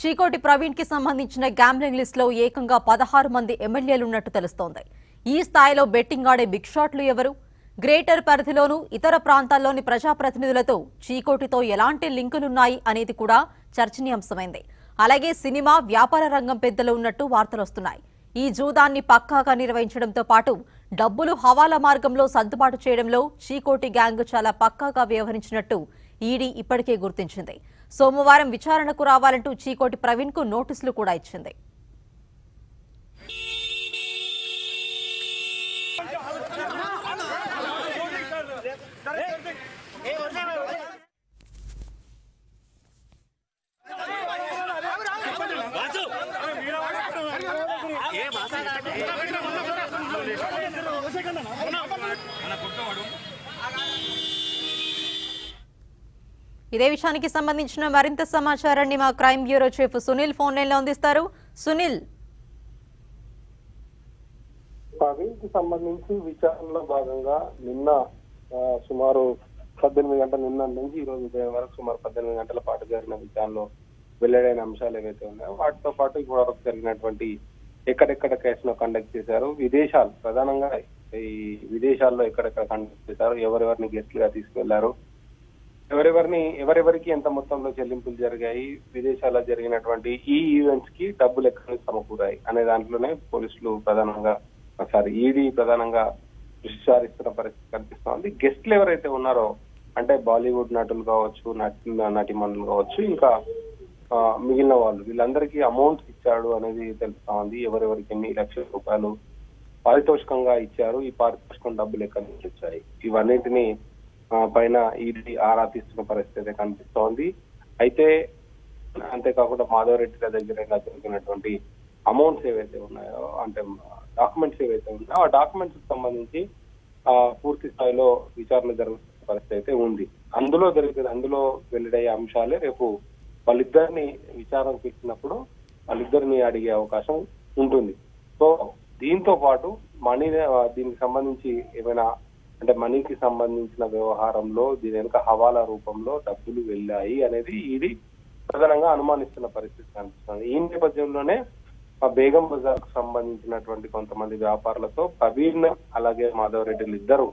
చీకోటి ప్రవీణ్ కి సంబంధించిన gambling list లో ఏకంగా పదహారు మంది ఎమ్మెల్యేలు ఉన్నట్టు తెలుస్తోంది ఈ స్థాయిలో బెట్టింగ్ ఆడే బిగ్ షాట్లు ఎవరు గ్రేటర్ పరిధిలోనూ ఇతర ప్రాంతాల్లోని ప్రజాప్రతినిధులతో చీకోటితో ఎలాంటి లింకులున్నాయి అనేది కూడా చర్చనీయాంశమైంది అలాగే సినిమా వ్యాపార రంగం పెద్దలు ఉన్నట్టు వార్తలొస్తున్నాయి ఈ జూదాన్ని పక్కాగా నిర్వహించడంతో పాటు డబ్బులు హవాలా మార్గంలో సర్దుబాటు చేయడంలో చీకోటి గ్యాంగ్ చాలా పక్కాగా వ్యవహరించినట్టు ఈడీ ఇప్పటికే గుర్తించింది సోమవారం విచారణకు రావాలంటూ చీకోటి ప్రవీణ్ కు నోటీసులు కూడా ఇచ్చింది ఇదే విషయానికి సంబంధించిన మరింత సమాచారాన్ని మా crime bureau chief Sunil phone line లో అందిస్తారు సునీల్ ప్రవీణ్ కి సంబంధించి విచారణలో భాగంగా నిన్న ఆ, సుమారు పద్దెనిమిది గంటల నిన్న నుంచి ఈ రోజు ఉదయం వరకు సుమారు పద్దెనిమిది గంటల పాటు జరిగిన విచారణలో వెల్లడైన అంశాలు ఏవైతే ఉన్నాయో వాటితో పాటు ఇప్పటి వరకు జరిగినటువంటి ఎక్కడెక్కడ కేసును కండక్ట్ చేశారు విదేశాలు ప్రధానంగా ఈ విదేశాల్లో ఎక్కడెక్కడ కండక్ట్ చేశారు ఎవరెవరిని గెస్ట్లుగా తీసుకెళ్లారు ఎవరెవరిని ఎవరెవరికి ఎంత మొత్తంలో చెల్లింపులు జరిగాయి విదేశాల్లో జరిగినటువంటి ఈ ఈవెంట్స్ కి డబ్బులు ఎక్కడ నుంచి సమకూరాయి అనే దాంట్లోనే పోలీసులు ప్రధానంగా సారీ ఈడీ ప్రధానంగా దృష్టి సారిస్తున్న పరిస్థితి కనిపిస్తోంది గెస్ట్లు ఎవరైతే ఉన్నారో అంటే బాలీవుడ్ నటులు కావచ్చు నటి నటిమణులు కావచ్చు ఇంకా ఆ, మిగిలిన వాళ్ళు వీళ్ళందరికీ అమౌంట్ ఇచ్చాడు అనేది తెలుస్తా ఉంది ఎవరెవరికి ఎన్ని లక్షల రూపాయలు పారితోషికంగా ఇచ్చారు ఈ పారితోషికం డబ్బులు ఎక్కడి నుంచి వచ్చాయి ఇవన్నిటిని ఆ, పైన ఈడీ ఆరా తీస్తున్న పరిస్థితి అయితే కనిపిస్తోంది అయితే అంతేకాకుండా మాధవరెడ్డి గారి దగ్గర జరిగినటువంటి అమౌంట్స్ ఏవైతే ఉన్నాయో అంటే డాక్యుమెంట్స్ ఏవైతే ఉన్నాయో ఆ డాక్యుమెంట్స్ కి సంబంధించి ఆ, పూర్తి స్థాయిలో విచారణ జరుగుతున్న పరిస్థితి అయితే ఉంది అందులో జరిగిన అందులో వెల్లడయ్యే అంశాలే రేపు వాళ్ళిద్దరిని విచారణ పెట్టినప్పుడు వాళ్ళిద్దరిని అడిగే అవకాశం ఉంటుంది సో దీంతో పాటు మనీ దీనికి సంబంధించి ఏమైనా అంటే మనీకి సంబంధించిన వ్యవహారంలో దీని వెనుక హవాలా రూపంలో డబ్బులు వెళ్ళాయి అనేది ఇది ప్రధానంగా అనుమానిస్తున్న పరిస్థితి కనిపిస్తుంది ఈ నేపథ్యంలోనే ఆ బేగం బజార్ కు సంబంధించినటువంటి కొంతమంది వ్యాపారులతో ప్రవీణ్ అలాగే మాధవ్ రెడ్డిలు ఇద్దరు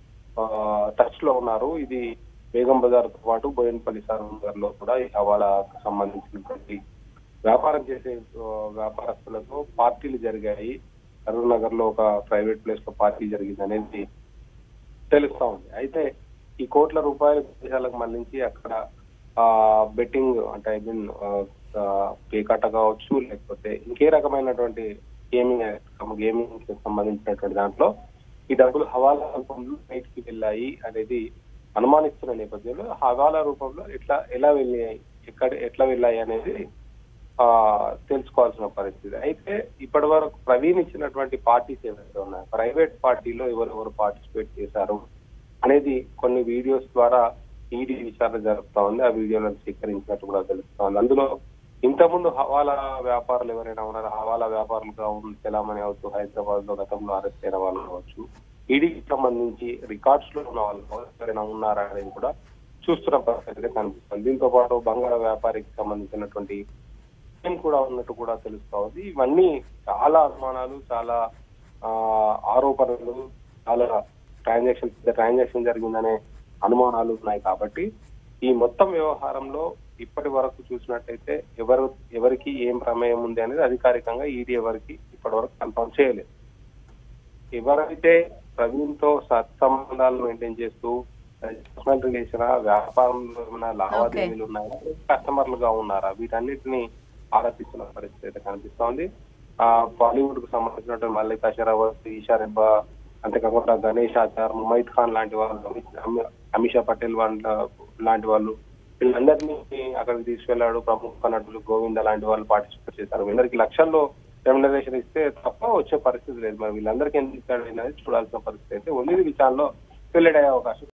టచ్ లో ఉన్నారు ఇది బేగం బజార్ తో పాటు బోయన్పల్లి సార్ లో కూడా ఈ హవాలాకు సంబంధించినటువంటి వ్యాపారం చేసే ఆ, వ్యాపారస్తులతో పార్టీలు జరిగాయి కరూర్ నగర్ లో ఒక ప్రైవేట్ ప్లేస్ లో పార్టీ జరిగింది అనేది తెలుస్తా ఉంది అయితే ఈ కోట్ల రూపాయలు దేశాలకు మళ్లించి అక్కడ ఆ బెట్టింగ్ అంటే ఐ మీన్ పేకాట కావచ్చు లేకపోతే ఇంకే రకమైనటువంటి గేమింగ్ గేమింగ్ కి సంబంధించినటువంటి దాంట్లో ఈ డబ్బులు హవాలా రూపంలో బయటికి వెళ్ళాయి అనేది అనుమానిస్తున్న నేపథ్యంలో హవాలా రూపంలో ఎట్లా ఎలా వెళ్ళాయి ఎక్కడ ఎట్లా వెళ్ళాయి అనేది ఆ తెలుసుకోవాల్సిన పరిస్థితి అయితే ఇప్పటి వరకు ప్రవీణ్ ఇచ్చినటువంటి పార్టీస్ ఏవైతే ఉన్నాయో ప్రైవేట్ పార్టీలో ఎవరెవరు పార్టిసిపేట్ చేశారు అనేది కొన్ని వీడియోస్ ద్వారా ఈడీ విచారణ జరుపుతా ఉంది ఆ వీడియోలను స్వీకరించినట్టు కూడా తెలుస్తా ఉంది అందులో ఇంతకుముందు హవాలా వ్యాపారులు ఎవరైనా ఉన్నారో హవాలా వ్యాపారులుగా ఉన్న తెలంగాణ కావచ్చు హైదరాబాద్ లో గతంలో అరెస్ట్ అయిన వాళ్ళు కావచ్చు ఈడీకి సంబంధించి రికార్డ్స్ లో ఉన్న వాళ్ళు కావచ్చు, ఎవరైనా ఉన్నారా అనేది కూడా చూస్తున్న పరిస్థితి కనిపిస్తుంది దీంతో పాటు బంగాళ వ్యాపారికి సంబంధించినటువంటి విషయం కూడా ఉన్నట్టు కూడా తెలుస్తా ఉంది ఇవన్నీ చాలా అనుమానాలు చాలా ఆ, ఆరోపణలు చాలా ట్రాన్సాక్షన్ ట్రాన్సాక్షన్ జరిగిందనే అనుమానాలు ఉన్నాయి కాబట్టి ఈ మొత్తం వ్యవహారంలో ఇప్పటి వరకు చూసినట్టయితే ఎవరు ఎవరికి ఏం ప్రమేయం ఉంది అనేది అధికారికంగా ఈడీ ఎవరికి ఇప్పటి వరకు కన్ఫర్మ్ చేయలేదు ఎవరైతే ప్రవీణ్ తో సత్సంబంధాలు మెయింటైన్ చేస్తూ పర్సనల్ రిలేషన్ వ్యాపారంలో ఏమైనా లావాదేవీలు ఉన్నాయా కస్టమర్లుగా ఉన్నారా వీటన్నిటిని ఆరోపిస్తున్న పరిస్థితి అయితే కనిపిస్తోంది ఆ బాలీవుడ్ కు సంబంధించినటువంటి మల్లికా షరావత్ ఈషా రెబ్బా అంతేకాకుండా గణేష్ ఆచార్ ముమైత్ ఖాన్ లాంటి వాళ్ళు అమి- అమిషా పటేల్ వాళ్ళ లాంటి వాళ్ళు వీళ్ళందరినీ అక్కడికి తీసుకెళ్లాడు ప్రముఖ నటులు గోవింద లాంటి వాళ్ళు పార్టిసిపేట్ చేశారు వీళ్ళందరికీ లక్షల్లో రెమ్యునరేషన్ ఇస్తే తప్ప వచ్చే పరిస్థితి లేదు మరి వీళ్ళందరికీ ఎందుకు ఇచ్చాడు అనేది చూడాల్సిన పరిస్థితి అయితే ఉంది ఇది విచారణలో వెల్లడయ్యే అవకాశం